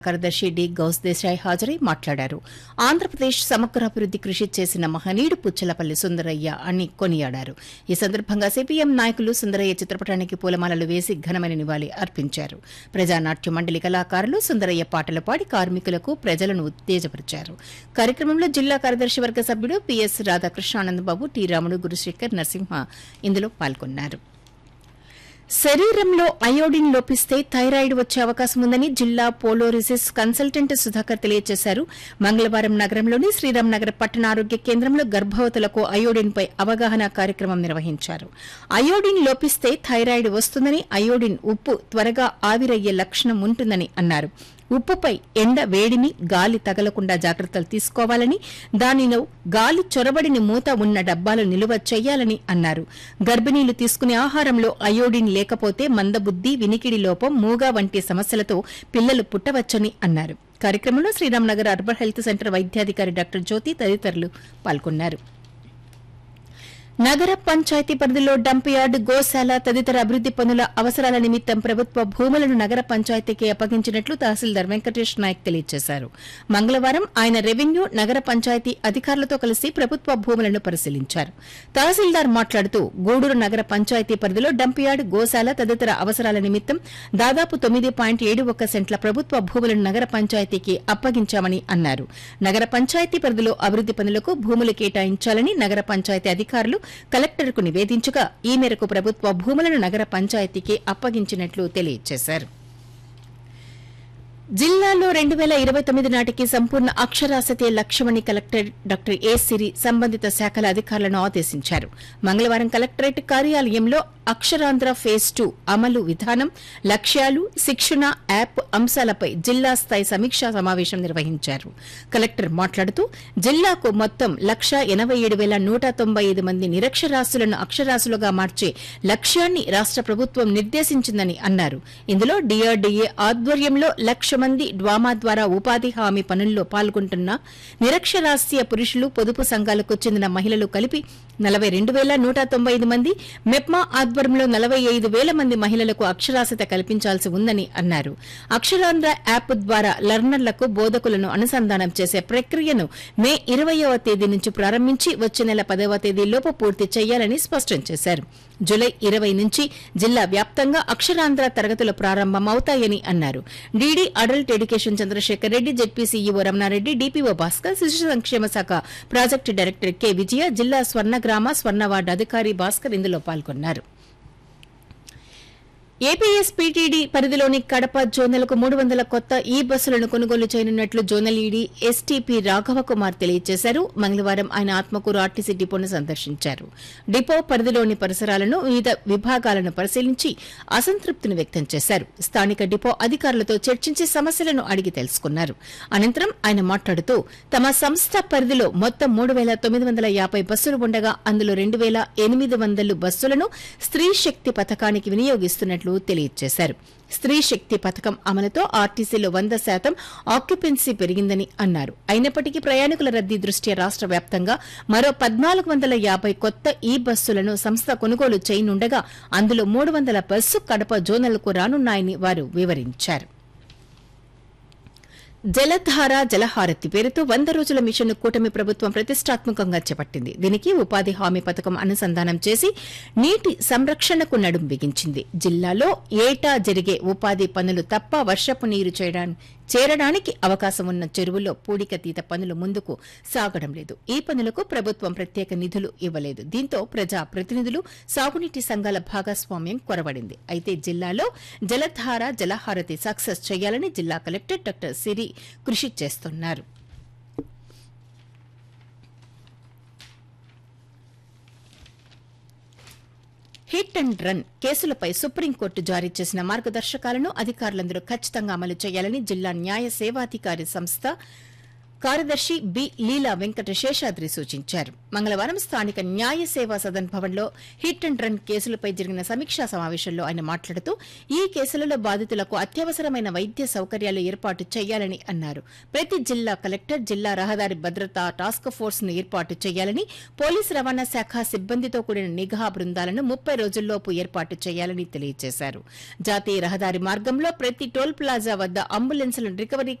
కార్యదర్శి డి గౌస్ దేశాయ్ హాజరై మాట్లాడారు ఆంధ్రప్రదేశ్ సమగ్రాభివృద్ది కృషి చేసిన మహనీయుడు పుచ్చలపల్లి సుందరయ్య అని కొనియాడారు ఈ సందర్భంగా సిపిఎం నాయకులు సుందరయ్య చిత్రపటానికి పూలమాలలు వేసి ఘనమైన నివాళి అర్పించారు ప్రజానాట్య మండలి కళాకారులు సుందరయ్య పాటలు పాడి కార్మికులకు ప్రజలను ఉత్తేజపరిచారు కార్యక్రమంలో జిల్లా కార్యదర్శి వర్గ సభ్యుడు పిఎస్ రాధాకృష్ణానందబాబు టి రాముడు గురుశేఖర్ నరసింహ ఇందులో పాల్గొన్నారు శరీరంలో అయోడిన్ లోపిస్తే థైరాయిడ్ వచ్చే అవకాశం ఉందని జిల్లా పోలోరిసిస్ కన్సల్టెంట్ సుధాకర్ తెలియజేశారు మంగళవారం నగరంలోని శ్రీరామ్ నగర్ పట్టణ ఆరోగ్య కేంద్రంలో గర్భవతులకు అయోడిన్ పై అవగాహన కార్యక్రమం నిర్వహించారు అయోడిన్ లోపిస్తే థైరాయిడ్ వస్తుందని అయోడిన్ ఉప్పు త్వరగా ఆవిరయ్యే లక్షణం ఉంటుందని అన్నారు ఉప్పుపై ఎండ వేడిని గాలి తగలకుండా జాగ్రత్తలు తీసుకోవాలని దానిలో గాలి చొరబడిని మూత ఉన్న డబ్బాలు నిలువ చేయాలని అన్నారు గర్భిణీలు తీసుకునే ఆహారంలో అయోడిన్ లేకపోతే మందబుద్ది వినికిడి లోపం మూగా వంటి సమస్యలతో పిల్లలు పుట్టవచ్చని అన్నారు కార్యక్రమంలో శ్రీరామ్నగర్ అర్బన్ హెల్త్ సెంటర్ వైద్యాధికారి డాక్టర్ జ్యోతి తదితరులు పాల్గొన్నారు నగర పంచాయతీ పరిధిలో డంప్ యార్డ్ గోశాల తదితర అభివృద్ది పనుల అవసరాల నిమిత్తం ప్రభుత్వ భూములను నగర పంచాయతీకి అప్పగించినట్లు తహసీల్దార్ వెంకటేష్ నాయక్ తెలియజేశారు మంగళవారం ఆయన రెవెన్యూ నగర పంచాయతీ అధికారులతో కలిసి ప్రభుత్వ భూములను పరిశీలించారు తహసీల్దార్ మాట్లాడుతూ గూడూరు నగర పంచాయతీ పరిధిలో డంప్ యార్డ్ గోశాల తదితర అవసరాల నిమిత్తం దాదాపు తొమ్మిది పాయింట్ ఏడు ఒక్క సెంట్ల ప్రభుత్వ భూములను నగర పంచాయతీకి అప్పగించామని అన్నారు నగర పంచాయతీ పరిధిలో అభివృద్ది పనులకు భూములు కేటాయించాలని నగర పంచాయతీ అధికారులు కలెక్టర్కు నివేదించగా ఈ మేరకు ప్రభుత్వ భూములను నగర పంచాయతీకి అప్పగించినట్లు తెలియజేశారు జిల్లాలో రెండు వేల ఇరవై తొమ్మిది నాటికి సంపూర్ణ అక్షరాస్యతే లక్ష్యమని కలెక్టర్ డాక్టర్ ఏ సిరి సంబంధిత శాఖల అధికారులను ఆదేశించారు మంగళవారం కలెక్టరేట్ కార్యాలయంలో అక్షరాంధ్ర ఫేజ్ టూ అమలు విధానం లక్ష్యాలు శిక్షణ యాప్ అంశాలపై జిల్లా స్థాయి సమీక్షా సమావేశం నిర్వహించారు కలెక్టర్ మాట్లాడుతూ జిల్లాకు మొత్తం లక్ష ఎనబై ఏడు వేల నూట తొంభై ఐదు మంది నిరక్షరాస్యులను అక్షరాస్యులుగా మార్చే లక్ష్యాన్ని రాష్ట ప్రభుత్వం నిర్దేశించిందని అన్నారు ఇందులో డిఆర్డీఏ ఆధ్వర్యంలో లక్ష మంది డ్వామా ద్వారా ఉపాధి హామీ పనుల్లో పాల్గొంటున్న నిరక్షరాస్య పురుషులు పొదుపు సంఘాలకు చెందిన మహిళలు కలిపి నలభై రెండు వేల నూట తొంభై ఐదు మంది మెప్మా ఆధ్వర్యంలో నలభై ఐదు వేల మంది మహిళలకు అక్షరాస్యత కల్పించాల్సి ఉందని అన్నారు అక్షరాంధ్ర యాప్ ద్వారా లర్నర్లకు బోధకులను అనుసంధానం చేసే ప్రక్రియను మే ఇరవయవ తేదీ నుంచి ప్రారంభించి వచ్చే నెల పదవ తేదీలోపు పూర్తి చేయాలని స్పష్టం చేశారు జులై ఇరవై నుంచి జిల్లా వ్యాప్తంగా అక్షరాంధ్ర తరగతులు ప్రారంభమవుతాయని అన్నారు DD adult education Chandrasekhar Reddy ZP CEO Ramana Reddy DPO Bhaskar శిశు సంక్షేమ శాఖ ప్రాజెక్టు డైరెక్టర్ కె విజయ జిల్లా స్వర్ణగ్రామ స్వర్ణ వార్డు అధికారి భాస్కర్ ఇందులో పాల్గొన్నారు ఏపీఎస్ పీటీడీ పరిధిలోని కడప జోనల్కు మూడు వందల కొత్త ఈ బస్సులను కొనుగోలు చేయనున్నట్లు zonal ED STP Raghava Kumar తెలియజేశారు మంగళవారం ఆయన ఆత్మకూరు ఆర్టీసీ డిపోను సందర్శించారు డిపో పరిధిలోని పరిసరాలను వివిధ విభాగాలను పరిశీలించి అసంతృప్తిని వ్యక్తం చేశారు స్థానిక డిపో అధికారులతో చర్చించి సమస్యలను అడిగి తెలుసుకున్నారు అనంతరం ఆయన మాట్లాడుతూ తమ సంస్థ పరిధిలో మొత్తం మూడు వేల తొమ్మిది వందల యాభై బస్సులు ఉండగా అందులో రెండు వేల ఎనిమిది వందలు బస్సులను స్త్రీ శక్తి పథకానికి వినియోగిస్తున్నట్లు తెలియజేశారు స్త్రీ శక్తి పథకం అమలుతో ఆర్టీసీలో వంద శాతం ఆక్యుపెన్సీ పెరిగిందని అన్నారు అయినప్పటికీ ప్రయాణికుల రద్దీ దృష్ట్యా రాష్ట వ్యాప్తంగా మరో పద్నాలుగు వందల యాభై కొత్త ఈ బస్సులను సంస్థ కొనుగోలు చేయనుండగా అందులో మూడు వందల బస్సు కడప జోనల్కు రానున్నాయని వారు వివరించారు జలధార జలహారతి పేరుతో వంద రోజుల మిషన్ కూటమి ప్రభుత్వం ప్రతిష్టాత్మకంగా చేపట్టింది దీనికి ఉపాధి హామీ పథకం అనుసంధానం చేసి నీటి సంరక్షణకు నడుం బిగించింది జిల్లాలో ఏటా జరిగే ఉపాధి పనులు తప్ప వర్షపు నీరు చేయడానికి చేరడానికి అవకాశం ఉన్న చెరువుల్లో పూడికతీత పనులు ముందుకు సాగడం లేదు ఈ పనులకు ప్రభుత్వం ప్రత్యేక నిధులు ఇవ్వలేదు దీంతో ప్రజా ప్రతినిధులు సాగునీటి సంఘాల భాగస్వామ్యం కొరవడింది అయితే జిల్లాలో జలధార జలహారతి సక్సెస్ చేయాలని జిల్లా కలెక్టర్ డాక్టర్ సిరి కృషి చేస్తున్నారు హిట్ అండ్ రన్ కేసులపై సుప్రీంకోర్టు జారీ చేసిన మార్గదర్శకాలను అధికారులందరూ ఖచ్చితంగా అమలు చేయాలని జిల్లా న్యాయ సేవాధికారి సంస్థ కార్యదర్శి బి లీలా వెంకట శేషాద్రి సూచించారు మంగళవారం స్థానిక న్యాయ సేవా సదన్ భవన్లో హిట్ అండ్ రన్ కేసులపై జరిగిన సమీక్షా సమావేశంలో ఆయన మాట్లాడుతూ ఈ కేసులలో బాధితులకు అత్యవసరమైన వైద్య సౌకర్యాలు ఏర్పాటు చేయాలని అన్నారు ప్రతి జిల్లా కలెక్టర్ జిల్లా రహదారి భద్రతా టాస్క్ ఫోర్స్ ను ఏర్పాటు చేయాలని పోలీసు రవాణా శాఖ సిబ్బందితో కూడిన నిఘా బృందాలను ముప్పై రోజుల్లోపు ఏర్పాటు చేయాలని తెలియజేశారు జాతీయ రహదారి మార్గంలో ప్రతి టోల్ ప్లాజా వద్ద అంబులెన్స్ల రికవరీ